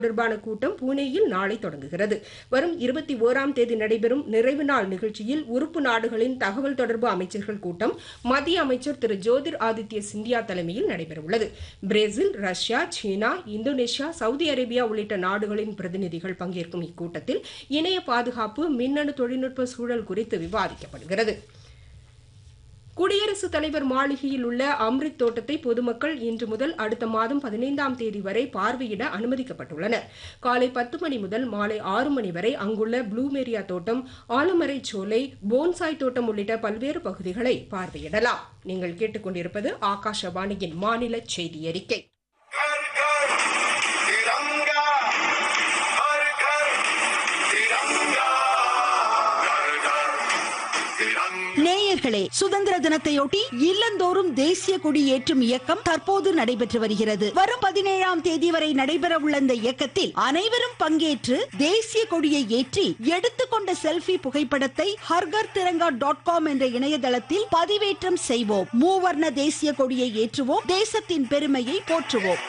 தொடர்பான கூட்டம் புனேயில் நாளை தொடங்குகிறது வரும் இருபத்தி ஓராம் தேதி நடைபெறும் நிறைவு நாள் நிகழ்ச்சியில் உறுப்பு நாடுகளின் தகவல் தொடர்பு அமைச்சர்கள் கூட்டம் மத்திய அமைச்சர் திரு ஜோதிர் ஆதித்ய சிந்தியா தலைமையில் நடைபெறவுள்ளது பிரேசில் ரஷ்யா சீனா இந்தோனேஷியா சவுதி அரேபியா உள்ளிட்ட நாடுகளின் பிரதிநிதிகள் பங்கேற்கும் இக்கூட்டத்தில் இணைய பாதுகாப்பு மின்னணு தொழில்நுட்ப சூழல் குறித்து விவாதிக்கப்படுகிறது குடியரசுத் தலைவர் மாளிகையில் உள்ள அம்ரித் தோட்டத்தை பொதுமக்கள் இன்று முதல் அடுத்த மாதம் பதினைந்தாம் தேதி வரை பார்வையிட அனுமதிக்கப்பட்டுள்ளனர் காலை பத்து மணி முதல் மாலை ஆறு மணி வரை அங்குள்ள ப்ளூமேரியா தோட்டம் ஆலமரை சோலை போன்சாய் தோட்டம் உள்ளிட்ட பல்வேறு பகுதிகளை பார்வையிடலாம் நீங்கள் கேட்டுக்கொண்டிருப்பது ஆகாஷவாணியின் மாநில செய்தி அறிக்கை घर घर तिरंगा हर घर तिरंगा घर घर तिरंगा நேயர்களே சுதந்திர தினத்தையொட்டி இல்லந்தோறும் தேசிய கொடி ஏற்றும் இயக்கம் தற்போது நடைபெற்று வருகிறது வரும் பதினேழாம் தேதி வரை நடைபெற உள்ள இந்த இயக்கத்தில் அனைவரும் பங்கேற்று தேசிய கொடியை ஏற்றி எடுத்துக்கொண்ட செல்ஃபி புகைப்படத்தை ஹர்கர் திரங்கா டாட் காம் என்ற இணையதளத்தில் பதிவேற்றம் செய்வோம் மூவர்ண தேசிய கொடியை ஏற்றுவோம் தேசத்தின் பெருமையை போற்றுவோம்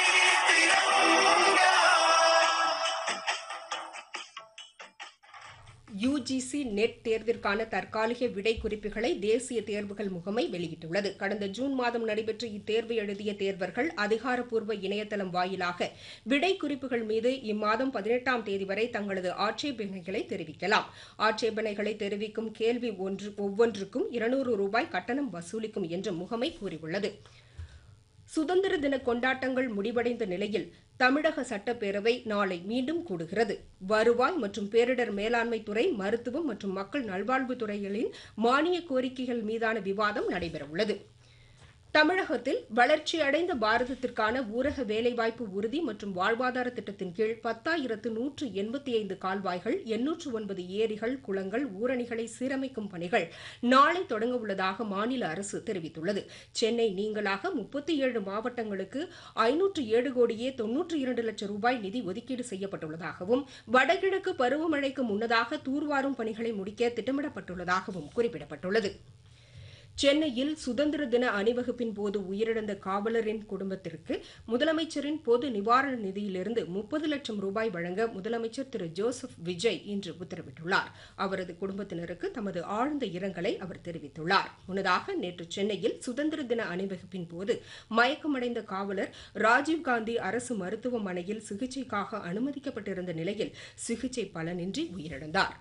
யுஜிசி நெட் தேர்விற்கான தற்காலிக விடை குறிப்புகளை தேசிய தேர்வுகள் முகமை வெளியிட்டுள்ளது கடந்த ஜூன் மாதம் நடைபெற்ற இத்தேர்வு எழுதிய தேர்வர்கள் அதிகாரப்பூர்வ இணையதளம் வாயிலாக விடை குறிப்புகள் மீது இம்மாதம் பதினெட்டாம் தேதி வரை தங்களது ஆட்சேபனைகளை தெரிவிக்கலாம் ஆட்சேபனைகளை தெரிவிக்கும் கேள்வி ஒன்று ஒவ்வொன்றுக்கும் இருநூறு ரூபாய் கட்டணம் வசூலிக்கும் என்று முகமை கூறியுள்ளது சுதந்திர தின கொண்டாட்டங்கள் முடிவடைந்த நிலையில் தமிழக சட்டப்பேரவை நாளை மீண்டும் கூடுகிறது வருவாய் மற்றும் பேரிடர் மேலாண்மை துறை மருத்துவம் மற்றும் மக்கள் நல்வாழ்வுத் துறைகளின் மானிய கோரிக்கைகள் மீதான விவாதம் நடைபெறவுள்ளது தமிழகத்தில் வளர்ச்சியடைந்த பாரதத்திற்கான ஊரக வேலைவாய்ப்பு உறுதி மற்றும் வாழ்வாதார திட்டத்தின் கீழ் பத்தாயிரத்து நூற்று எண்பத்தி ஐந்து கால்வாய்கள் எண்ணூற்று ஒன்பது ஏரிகள் குளங்கள் ஊரணிகளை சீரமைக்கும் பணிகள் நாளை தொடங்க உள்ளதாக மாநில அரசு தெரிவித்துள்ளது சென்னை நீங்களாக முப்பத்தி ஏழு மாவட்டங்களுக்கு ஐநூற்று ஏழு கோடியே தொன்னூற்று இரண்டு லட்சம் ரூபாய் நிதி ஒதுக்கீடு செய்யப்பட்டுள்ளதாகவும் வடகிழக்கு பருவமழைக்கு முன்னதாக தூர்வாரும் பணிகளை முடிக்க திட்டமிடப்பட்டுள்ளதாகவும் குறிப்பிடப்பட்டுள்ளது சென்னையில் சுதந்திர தின அணிவகுப்பின் போது உயிரிழந்த காவலரின் குடும்பத்திற்கு முதலமைச்சரின் பொது நிவாரண நிதியிலிருந்து முப்பது லட்சம் ரூபாய் வழங்க முதலமைச்சர் திரு ஜோசப் விஜய் இன்று உத்தரவிட்டுள்ளார் அவரது குடும்பத்தினருக்கு தமது ஆழ்ந்த இரங்கலை அவர் தெரிவித்துள்ளார் முன்னதாக நேற்று சென்னையில் சுதந்திர தின அணிவகுப்பின் போது மயக்கமடைந்த காவலர் ராஜீவ்காந்தி அரசு மருத்துவமனையில் சிகிச்சைக்காக அனுமதிக்கப்பட்டிருந்த நிலையில் சிகிச்சை பலனின்றி உயிரிழந்தார்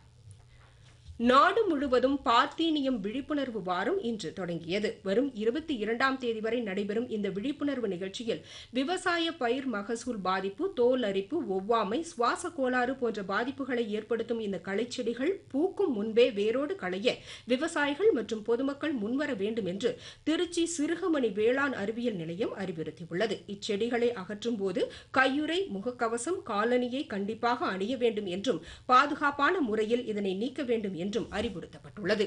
நாடு முழுவதும் பார்த்தீனியம் விழிப்புணர்வு வாரம் இன்று தொடங்கியது வரும் இருபத்தி இரண்டாம் தேதி வரை நடைபெறும் இந்த விழிப்புணர்வு நிகழ்ச்சியில் விவசாய பயிர் மகசூல் பாதிப்பு தோல் அரிப்பு ஒவ்வாமை சுவாச கோளாறு போன்ற பாதிப்புகளை ஏற்படுத்தும் இந்த களைச்செடிகள் பூக்கும் முன்பே வேரோடு களைய விவசாயிகள் மற்றும் பொதுமக்கள் முன்வர வேண்டும் என்று திருச்சி சிறுகமணி வேளாண் அறிவியல் நிலையம் அறிவுறுத்தியுள்ளது இச்செடிகளை அகற்றும் போது கையுறை முகக்கவசம் காலணியை கண்டிப்பாக அணிய வேண்டும் என்றும் பாதுகாப்பான முறையில் இதனை நீக்க வேண்டும் என்றும் அறிவுறுத்தப்பட்டுள்ளது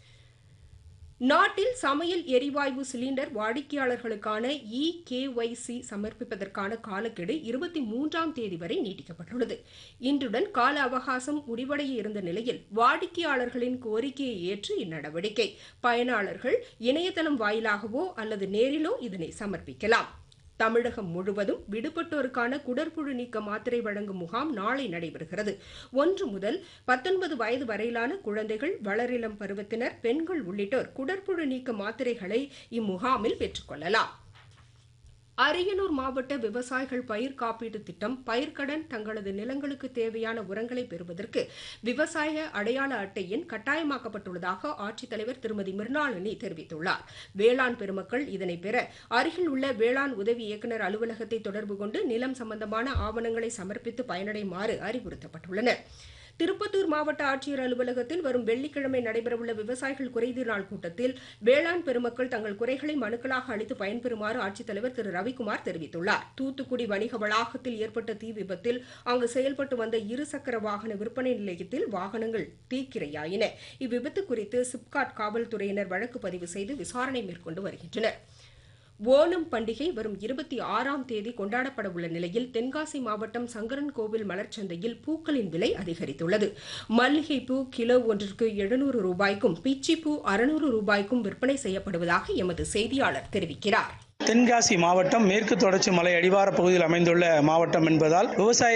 நாட்டில் சமையல் எரிவாயு சிலிண்டர் வாடிக்கையாளர்களுக்கான இ கேஒய்சி சமர்ப்பிப்பதற்கான காலக்கெடு இருபத்தி மூன்றாம் தேதி வரை நீட்டிக்கப்பட்டுள்ளது இன்றுடன் கால அவகாசம் முடிவடைய இருந்த நிலையில் வாடிக்கையாளர்களின் கோரிக்கையை ஏற்று இந்நடவடிக்கை பயனாளர்கள் இணையதளம் வாயிலாகவோ அல்லது நேரிலோ இதனை சமர்ப்பிக்கலாம் தமிழகம் முழுவதும் விடுபட்டோருக்கான குடற்புழு நீக்க மாத்திரை வழங்கும் முகாம் நாளை நடைபெறுகிறது ஒன்று முதல் பத்தொன்பது வயது வரையிலான குழந்தைகள் வளரிளம் பருவத்தினர் பெண்கள் உள்ளிட்டோர் குடற்புழு நீக்க மாத்திரைகளை இம்முகாமில் பெற்றுக்கொள்ளலாம் அரியலூர் மாவட்ட விவசாயிகள் பயிர் காப்பீட்டு திட்டம் பயிர்க்கடன் தங்களது நிலங்களுக்கு தேவையான உரங்களை பெறுவதற்கு விவசாய அடையாள அட்டை எண் கட்டாயமாக்கப்பட்டுள்ளதாக ஆட்சித்தலைவர் திருமதி மிர்னாளினி தெரிவித்துள்ளார் வேளாண் பெருமக்கள் இதனை பெற அருகில் உள்ள வேளாண் உதவி இயக்குநர் அலுவலகத்தை தொடர்பு கொண்டு நிலம் சம்பந்தமான ஆவணங்களை சமர்ப்பித்து பயனடைமாறு அறிவுறுத்தப்பட்டுள்ளனர் திருப்பத்தூர் மாவட்ட ஆட்சியர் அலுவலகத்தில் வரும் வெள்ளிக்கிழமை நடைபெறவுள்ள விவசாயிகள் குறைதீர் நாள் கூட்டத்தில் வேளாண் பெருமக்கள் தங்கள் குறைகளை மனுக்களாக அளித்து பயன்பெறுமாறு ஆட்சித்தலைவர் திரு ரவிக்குமார் தெரிவித்துள்ளார் தூத்துக்குடி வணிக வளாகத்தில் ஏற்பட்ட தீ விபத்தில் அங்கு செயல்பட்டு வந்த இருசக்கர வாகன விற்பனை நிலையத்தில் வாகனங்கள் தீக்கிரையாயின இவ்விபத்து குறித்து சிப்காட் காவல்துறையினர் வழக்கு பதிவு செய்து விசாரணை மேற்கொண்டு வருகின்றனர் ஓணம் பண்டிகை வரும் இருபத்தி ஆறாம் தேதி கொண்டாடப்பட உள்ள நிலையில் தென்காசி மாவட்டம் சங்கரன் கோவில் மலர்ச்சந்தையில் பூக்களின் விலை அதிகரித்துள்ளது மல்லிகை பூ கிலோ ஒன்றிற்கு எழுநூறு ரூபாய்க்கும் பிச்சி பூ அறுநூறு ரூபாய்க்கும் விற்பனை செய்யப்படுவதாக எமது செய்தியாளர் தெரிவிக்கிறார் தென்காசி மாவட்டம் மேற்கு தொடர்ச்சி மலை அடிவார பகுதியில் அமைந்துள்ள மாவட்டம் என்பதால் விவசாய